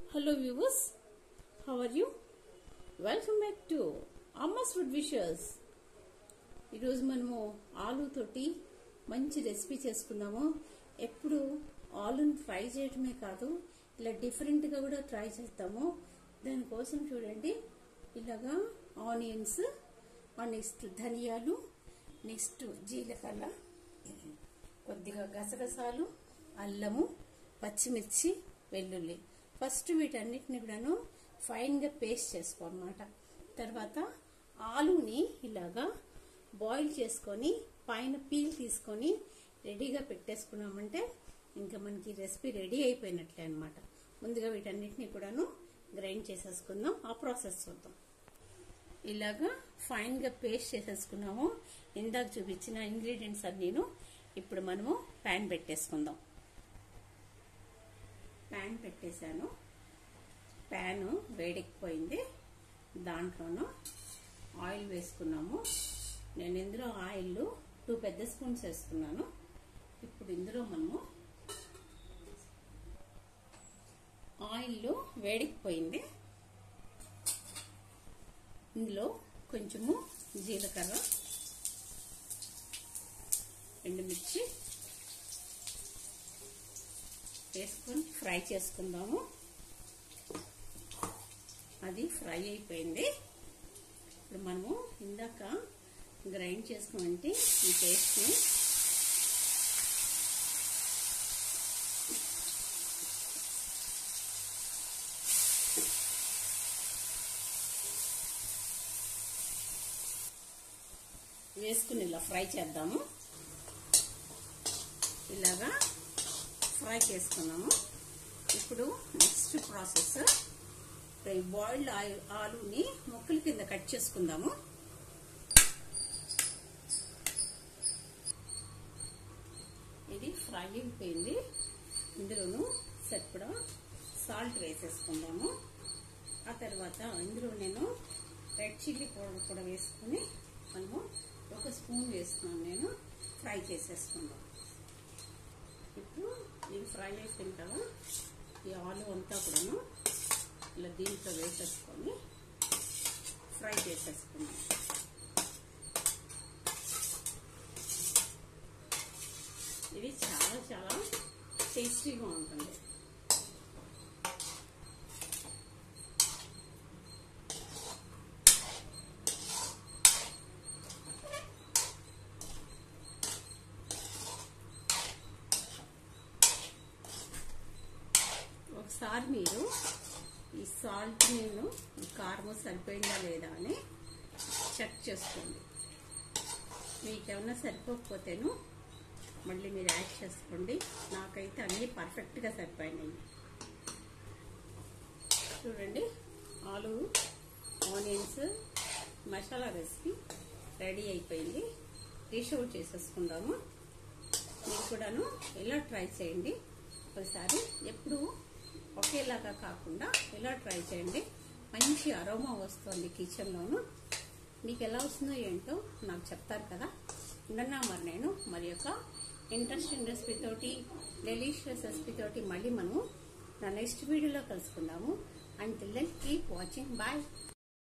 hello viewers how are you welcome back to Amma's food wishers ఈరోజు మనము ఆలుతోటి మంచి recipe చేసుకుందాము ఎప్పుడు ఆలుని ఫ్రై చేయడమే కాదు ఇలా డిఫరెంట్గా కూడా ట్రై చేస్తాము దానికోసం చూడండి ఇలాగా ఆనియన్స్ నెక్స్ట్ ధనియాలు నెక్స్ట్ జీలకర్ర కొద్దిగా గసగసాలు అల్లము పచ్చిమిర్చి వెల్లుల్లి ఫస్ట్ వీటన్నిటిని కూడాను ఫైన్గా పేస్ట్ చేసుకోవాలన్నమాట తర్వాత ఆలుని ఇలాగా బాయిల్ చేసుకొని పైన పీల్ తీసుకొని రెడీగా పెట్టేసుకున్నామంటే ఇంకా మనకి రెసిపీ రెడీ అయిపోయినట్లే అనమాట ముందుగా వీటన్నిటిని కూడాను గ్రైండ్ చేసేసుకుందాం ఆ ప్రాసెస్ చూద్దాం ఇలాగా ఫైన్గా పేస్ట్ చేసేసుకున్నాము ఇందాక చూపించిన ఇంగ్రీడియంట్స్ అన్నీను ఇప్పుడు మనము ప్యాన్ పెట్టేసుకుందాం ప్యాన్ పెట్టేశాను ప్యాను వేడెక్కిపోయింది దాంట్లోనూ ఆయిల్ వేసుకున్నాము నేను ఇందులో ఆయిల్ టూ పెద్ద స్పూన్స్ వేసుకున్నాను ఇప్పుడు ఇందులో మనము ఆయిల్ వేడెక్కిపోయింది ఇందులో కొంచెము జీలకర్ర ఎండుమిర్చి వేసుకొని ఫ్రై చేసుకుందాము అది ఫ్రై అయిపోయింది ఇప్పుడు మనము ఇందాక గ్రైండ్ చేసుకున్నట్టు ఈ పేస్ట్ని వేసుకుని ఇలా ఫ్రై చేద్దాము ఇలాగా ఫ్రై చేసుకున్నాము ఇప్పుడు నెక్స్ట్ ప్రాసెస్ బాయిల్డ్ ఆలుని ముక్కల కింద కట్ చేసుకుందాము ఇది ఫ్రై అయిపోయింది ఇందులోను సరిపడా సాల్ట్ వేసేసుకుందాము ఆ తర్వాత ఇందులో నేను రెడ్ చిల్లీ పౌడర్ కూడా వేసుకుని మనము ఒక స్పూన్ వేస్తున్నాను నేను ఫ్రై చేసేసుకుందాం ఇప్పుడు ఇది ఫ్రై అయిపోయింది కదా ఈ ఆలు అంతా కూడాను ఇలా దీంట్లో వేసేసుకొని ఫ్రై చేసేసుకున్నాం ఇది చాలా చాలా టేస్టీగా ఉంటుంది ఒకసారి మీరు ఈ సాల్ట్ నేను ఈ కారము సరిపోయిందా లేదా అని చెక్ చేసుకోండి మీకేమన్నా సరిపోకపోతేను మళ్ళీ మీరు యాడ్ చేసుకోండి నాకైతే అన్నీ పర్ఫెక్ట్గా సరిపోయినాయి చూడండి ఆలు ఆనియన్స్ మసాలా రెసిపీ రెడీ అయిపోయింది డిష్ అవుట్ చేసేసుకుందాము మీరు కూడాను ఇలా ట్రై చేయండి ఒకసారి ఎప్పుడు ఒకేలాగా కాకుండా ఇలా ట్రై చేయండి మంచి అరోమా వస్తుంది కిచెన్లోను మీకు ఎలా వస్తుందో ఏంటో నాకు చెప్తారు కదా ఉండన్నా మరి నేను మరి యొక్క ఇంట్రెస్టింగ్ రెసిపీ తోటి డెలిషియస్ రెసిపీ తోటి మళ్ళీ మనము నా నెక్స్ట్ వీడియోలో కలుసుకుందాము and then keep watching bye